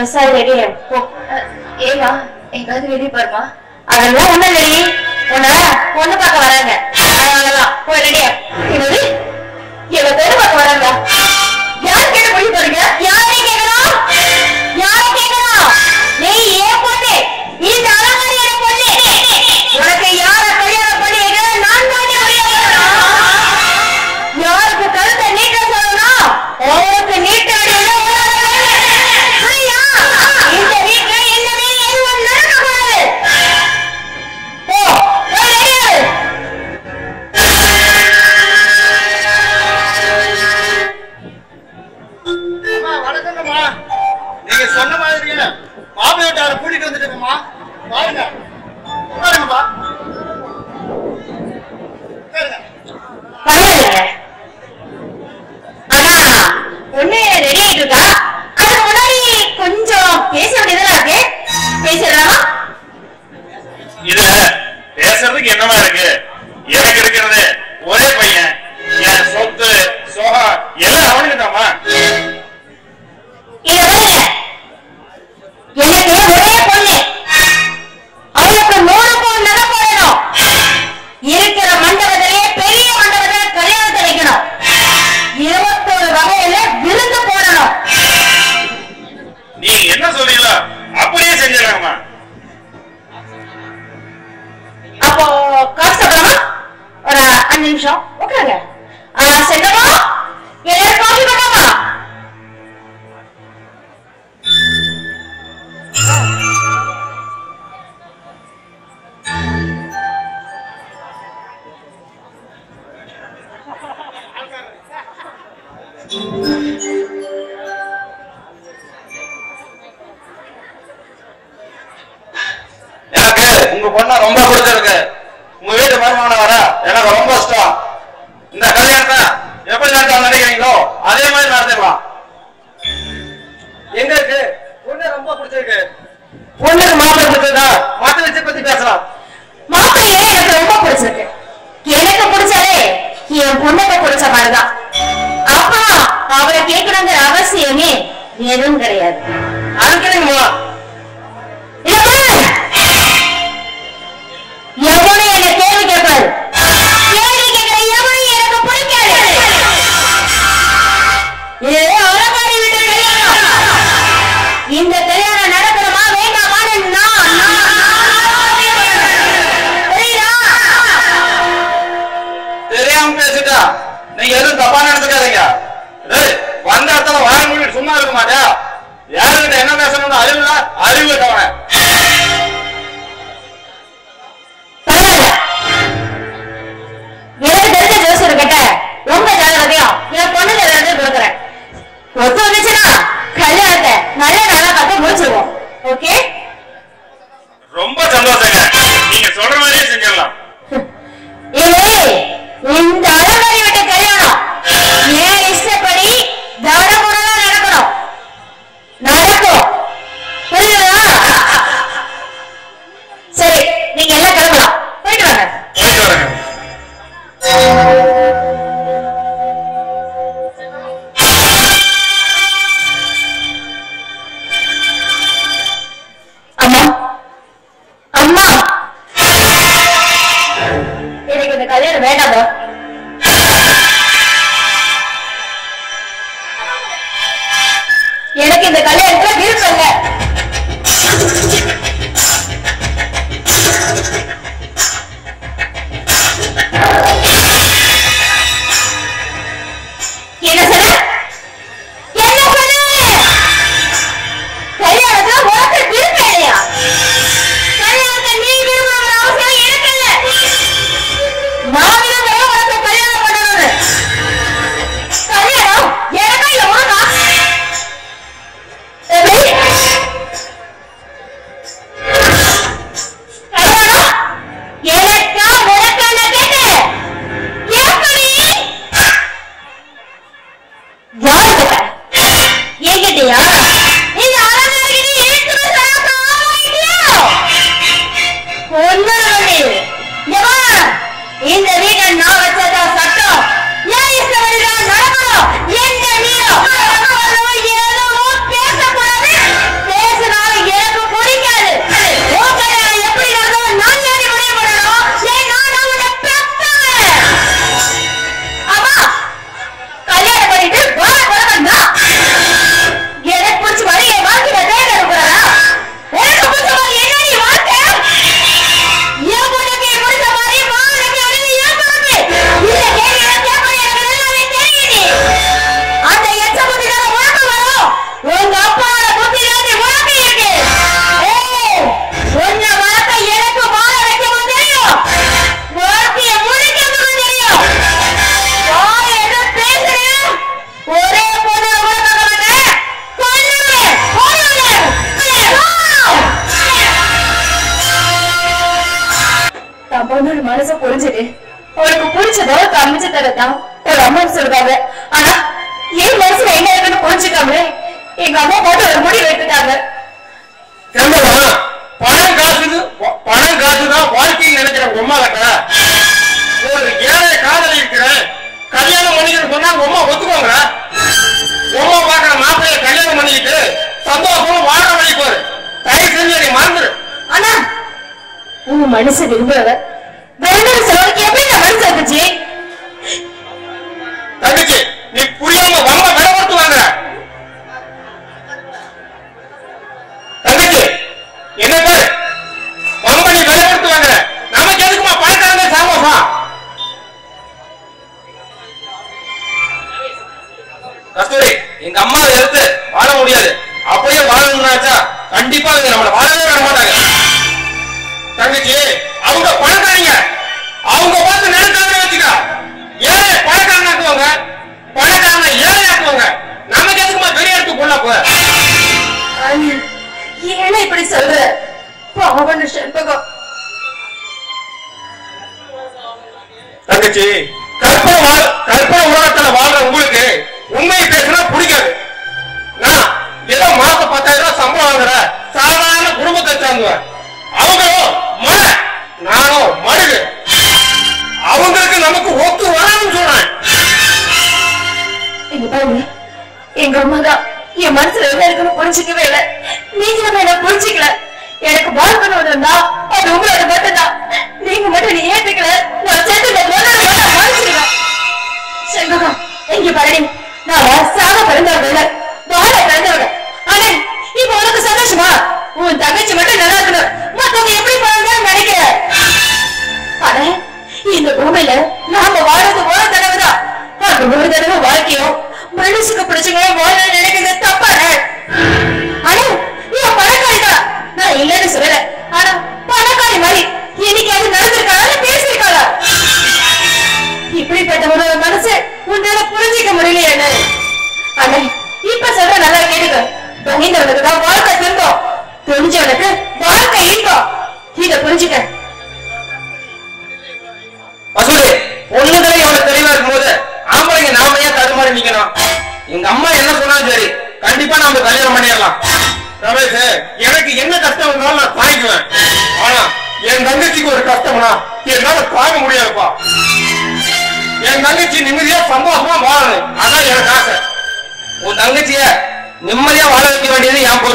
Dress ஆகி ready போ அஹ், ஏமா எங்காவது வெளியே பாருமா அதெல்லாம் ஒண்ணும் இல்லடி உன்ன பொண்ணு பார்க்க வராங்க அதனாலதான் போய் ரெடியா என்னது இவ பெரு பார்க்க வராங்க யார் கேட்டு போய் போறீங்க யாரை கேட்கணும் யாரை கேட்கணும் நீ ஏன் பொண்ணு இந்த அலமாரியோட பொண்ணு உனக்கு யார கல்யாணம் பண்ணி வைக்கிறேன் நான் தானே யாருக்கு கழுத்தை நீட்ட சொல்லணும் உங்களுக்கு நீட்ட புரியா இந்த வீட்டுல என்னவே எதுவும் நடக்கக்கூடாது போ போய் ரெடி அம்மா வணக்கங்கம்மா நீங்க சொன்ன மாதிரியே மாப்பிள்ளை வீட்டார கூட்டிட்டு வந்துட்டேங்கம்மா பாருங்க உட்காருங்கம்மா உட்காருங்க பரவாயில்லைங்க ஆனா பொண்ணு ரெடி ஆயிட்டு இருக்கா அதுக்கு முன்னாடி கொஞ்சம் பேச வேண்டியதெல்லாம் இருக்கு பேசிடலாமா இதுல பேசுறதுக்கு என்னமா இருக்கு எனக்கு இருக்கிறது ஒரே பையன் என் சொத்து சோகம் எல்லாம் அவனுக்கு தாமா இத பாருங்க எனக்கு ஒரே பொண்ணு அவளுக்கு மூணு பவுன் நகை போடணும் இருக்கிற மண்டபத்திலேயே பெரிய மண்டபத்துல கல்யாணத்தை வைக்கணும் இருபத்தோரு வகையில விருந்து போடணும் நீ என்ன சொல்றீங்களோ அப்படியே செஞ்சிடலாமா அப்போ காசு சொல்லலாமா ஒரு அஞ்சு நிமிஷம் உட்காருங்க செல்லமா எல்லாரும் காஃபி பண்ணாமா எனக்கு உங்க பொண்ண ரொம்ப பிடிச்சிருக்கு உங்க வீட்டு மருமான வர எனக்கு ரொம்ப இஷ்டம் இந்த கல்யாணத்தை எப்படி நடத்த நினைக்கிறீங்களோ அதே மாதிரி நடத்திடலாம் எங்க இருக்கு பொண்ணு ரொம்ப பிடிச்சிருக்கு பொண்ணுக்கு மாப்பிள்ளை பிடிச்சிருக்கா மத்த விஷயம் பத்தி பேசலாம் மாப்பிள்ளையே எனக்கு ரொம்ப பிடிச்சிருக்கு எனக்கு பிடிச்சதே என் பொண்ணுக்கு பிடிச்ச மாதிரிதான் அப்பா அவரை கேட்கணுங்கிற அவசியமே எதுவும் கிடையாது அதுக்கு இல்லைங்கம்மா இல்ல பாரு. எவனும் என்ன கேள்வி கேட்பாரு கேள்வி கேட்கிற எவனும் எனக்கு பிடிக்காது இது அலங்காரி வீட்டு கல்யாணம் இந்த கல்யாணம் நடக்கணுமா வேண்டாமான்னு நான் நான், நான் புரியுதா தெரியாம பேசிட்டா நீங்க எதுவும் தப்பா நினைச்சுக்காதீங்க ஏய், வந்த இடத்துல வாய் மூடிட்டு சும்மா இருக்க மாட்டியா யாருக்கிட்ட என்ன பேசணும்னு அறிவு இல்ல அறிவு இருக்கவன பரவாயில்ல எனக்கு தெரிஞ்ச ஜோசியர் கிட்ட உங்க ஜாதகத்தையும் என் பொண்ணு ஜாதகத்தையும் கொடுக்குறேன் ஒத்து வந்துச்சுன்னா கல்யாணத்தை நல்ல நாளா பார்த்து முடிச்சிருவோம் ஓகே ரொம்ப சந்தோஷங்க நீங்க சொல்ற மாதிரியே செஞ்சிடலாம் ஏய் இந்த அலமாரி விட்ட கல்யாணம் என் இஷ்டப்படி தடமுடலா நடக்கணும் நடக்கும் புரியுதா சரி நீங்க எல்லாம் கிளம்பலாம் போயிட்டு வாங்க போயிட்டு வரேங்க அம்மா அம்மா எனக்கு இந்த கல்யாணம் வேண்டாமா எனக்கு இந்த கல்யாணத்துல விருப்பம் இல்ல என்ன சொன்ன என்ன சொன்ன கல்யாணத்துல உனக்கு விருப்பம் இல்லையா கல்யாணத்தை நீ விரும்புற அவசியம் எனக்கு இல்ல நான் விரும்புறேன் உனக்கு கல்யாணம் பண்ணணும்னு கல்யாணம் எனக்கா இல்ல உனக்கா பொண்ணோட மனசை புரிஞ்சுட்டு அவளுக்கு பிடிச்சதோ அமைச்சு தரதான் ஒரு அம்மா சொல்றாங்க ஆனா என் மனசுல என்ன இருக்குன்னு புரிஞ்சுக்காம எங்க அம்மா போட்டு ஒரு முடிவு எடுத்துட்டாங்க செம்பவா பணம் காசுது பணம் காசுதான் வாழ்க்கையில் நினைக்கிற உங்க அம்மா கிட்ட ஒரு ஏழை காதலி இருக்கிறேன் கல்யாணம் பண்ணிக்கிட்டு சொன்னா உங்க அம்மா ஒத்துக்கோங்க உங்க அம்மா பாக்குற மாப்பிள்ளைய கல்யாணம் பண்ணிக்கிட்டு சந்தோஷமா வாழ வழி போரு தயவு செஞ்சு நீ மறந்துரு ஆனா உங்க மனசு விரும்புறவ வேண்டாம் சொல்றதுக்கு எப்படி நான் மனசு இருந்துச்சு தங்கச்சி நீ புரியாம வம்ப விடப்பட்டு வாங்க தங்கச்சி என்ன பேர் வம்ப நீ விடப்பட்டு வாங்க நமக்கு எதுக்குமா பணக்காரங்க சாமோசம் கஸ்தூரி எங்க அம்மாவை எடுத்து வாழ முடியாது அப்படியே வாழணும்னாச்சா கண்டிப்பா அவங்க நம்மள வாழவே விட மாட்டாங்க தங்கச்சி அவங்க பணக்காரங்க அவங்க பார்த்து நினைச்சாங்க வச்சுக்க ஏழை பணக்காரனாக்குவாங்க பணக்காரனை ஏழை ஆக்குவாங்க நமக்கு எதுக்குமா பெரிய இடத்துக்கு கொள்ள போ ஏன்னா இப்படி சொல்ற பாவன செண்பகம் தங்கச்சி கற்பனை வாழ் கற்பனை உலகத்துல வாழ்ற உங்களுக்கு உண்மையை பேசினா பிடிக்காது நான் ஏதோ மாச பத்தாயிரம் ரூபாய் சம்பளம் வாங்குற சாதாரண குடும்பத்தை சார்ந்தவன் அவங்களும் மழை நானும் மடுகு அவங்களுக்கு நமக்கு ஒத்து வரணும்னு சொல்றேன் இங்க பாருங்க எங்க அம்மா தான் என் மனசுல என்ன இருக்குன்னு புரிஞ்சுக்கவே இல்ல நீங்களும் என்ன புரிஞ்சுக்கல எனக்கு வாழ்க்கை ஒண்ணு இருந்தா அது உங்களோட மட்டும்தான் நீங்க மட்டும் நீ ஏத்துக்கல நான் சேர்த்து மன்னிச்சிருவேன் செண்பகம் இங்க பாருங்க நான் சாக பிறந்தவங்க வாழ பிறந்தவங்க ஆனா இப்ப உனக்கு சந்தோஷமா உன் தங்கச்சி மட்டும் நல்லா இருக்கணும் மத்தவங்க எப்படி போறாங்கன்னு நினைக்கிறேன் ஆனா இந்த பூமியில நாம வாழ்றது ஒரு தடவை தான் அந்த ஒரு தடவை வாழ்க்கையும் மனசுக்கு பிடிச்சவங்க வாழ நினைக்கிறது தப்பான ஆனா இவன் பணக்காரி தான் நான் இல்லைன்னு சொல்லல ஆனா பணக்காரி மாதிரி இன்னைக்கு அது நடந்திருக்காளா பேசியிருக்காளா இப்படிப்பட்ட ஒரு மனசு உன்னால புரிஞ்சிக்க முடியல என்ன ஆனா இப்ப சொல்ற நல்லா கேளுங்க பகிர்ந்தவனுக்கு தான் வாழ்க்கை திருந்தோம் துணிஞ்சவனுக்கு வாழ்க்கை இன்பம் இத புரிஞ்சுக்க வசூலி பொண்ணுங்களே இவ்வளவு தெளிவா இருக்கும்போது ஆம்பளைங்க நாம ஏன் தடுமாறி நிக்கணும் எங்க அம்மா என்ன சொன்னாலும் சரி கண்டிப்பா நாம கல்யாணம் பண்ணிடலாம் ரமேஷ் எனக்கு என்ன கஷ்டம் இருந்தாலும் நான் தாங்கிக்குவேன் ஆனா என் தங்கச்சிக்கு ஒரு கஷ்டம்னா என்னால தாங்க முடியாதுப்பா என் தங்கச்சி நிம்மதியா சந்தோஷமா வாழணும் அதான் எனக்கு ஆசை உன் தங்கச்சிய நிம்மதியா வாழ வைக்க வேண்டியது என் பொறுப்பு